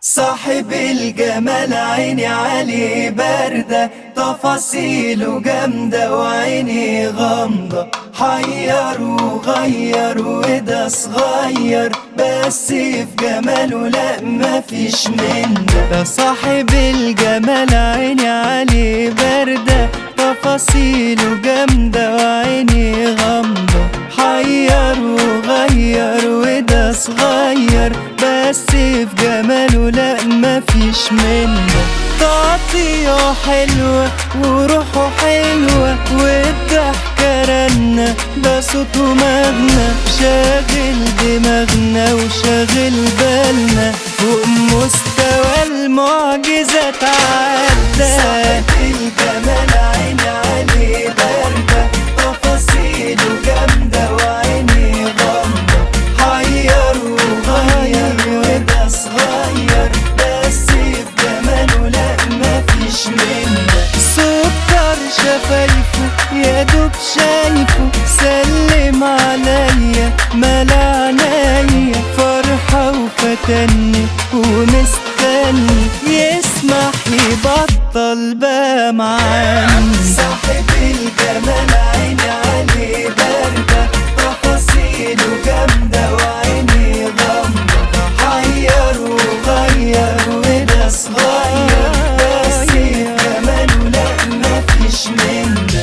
صاحب الجمال عيني عليه باردة تفاصيله جامدة وعيني غامضة حير وغير وده صغير بس في جماله لا مفيش منه ده صاحب الجمال عيني عليه باردة تفاصيله جامدة وعيني غامضة حير وغير وده صغير بس في جماله لا مفيش منه تعطيه حلوة وروحه حلوة والضحكة رنة ده صوته مغنى شاغل دماغنا وشاغل بالنا فوق مستوى المعجزة تعدى صاحب الجمال عيني عليه باردة تفاصيله جامدة وعيني غامضة حير وغير وده صغير بس في جماله لا مفيش منه سكر شفايفه يا دوب شايفه سلم عليا ملا عينيا فرحة وفتني ومستني يسمح يبطل بقى معاني صاحب الجمال عيني عليه باردة تفاصيله جامدة وعيني غامضة حير وغير وده صغير بس في جماله لا مفيش من ده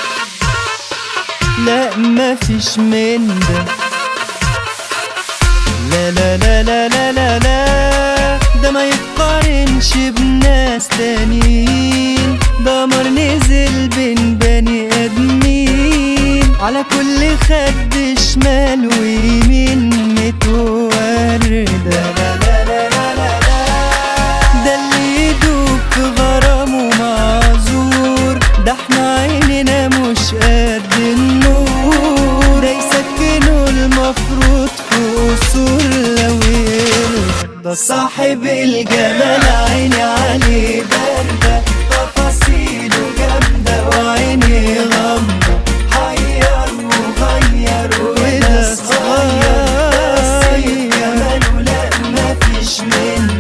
لا مفيش من ده لا لا لا لا لا لا لا ده ما يتقارنش بناس تانيين دمر نزل بين بني ادمين على كل خد شمال ويمين متوردة لا لا لا لا لا لا ده اللي يدوب في غرامه معذور ده احنا عيننا مش قد النور ده يسكنوا المفروض في قصور لو يرضى صاحب الجمال عيني عليه باردة تفاصيله جامدة وعيني غامضة حير وغير وده صغير بس في جماله لا مفيش منه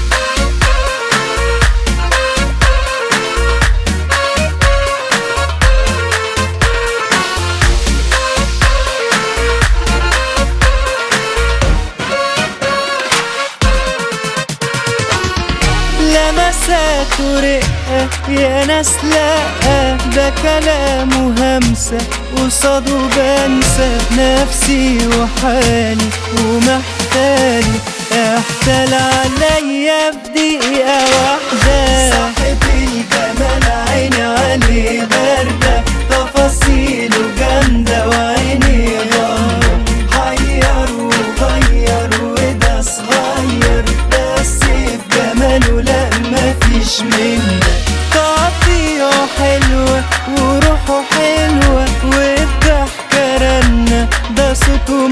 لمسات ورقة يا ناس لا ده كلامه همسة قصاده بنسى نفسي وحالي ومحتالي احتال عليا بدقيقة واحدة صاحب الجمال عيني عليه باردة تفاصيله جامدة وعيني غامضة حير وغير وده صغير بس في جماله لا مفيش منه تعطيه حلوة وروحه حلوة والضحكة رنة ده صوته